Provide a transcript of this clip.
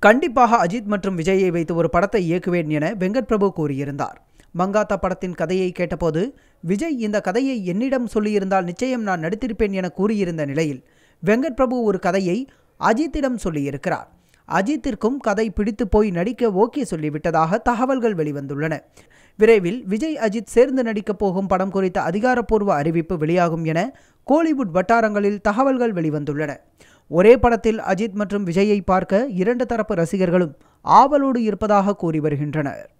கண்டிப்பாக அஜித் மற்றும் விஜயை வைத்து ஒரு படத்தை இயக்குவேன் என வெங்கட் பிரபு கூறியிருந்தார் மங்காத்தா படத்தின் கதையை கேட்டபோது விஜய் இந்த கதையை என்னிடம் சொல்லியிருந்தால் நிச்சயம் நான் நடித்திருப்பேன் என கூறியிருந்த நிலையில் வெங்கட் பிரபு ஒரு கதையை அஜித்திடம் சொல்லியிருக்கிறார் அஜித்திற்கும் கதை பிடித்து போய் நடிக்க ஓகே சொல்லிவிட்டதாக தகவல்கள் வெளிவந்துள்ளன விரைவில் விஜய் அஜித் சேர்ந்து நடிக்கப் போகும் படம் குறித்த அதிகாரப்பூர்வ அறிவிப்பு வெளியாகும் என கோலிவுட் வட்டாரங்களில் தகவல்கள் வெளிவந்துள்ளன ஒரே படத்தில் அஜித் மற்றும் விஜயை பார்க்க இரண்டு தரப்பு ரசிகர்களும் ஆவலோடு இருப்பதாக கூறி வருகின்றனர்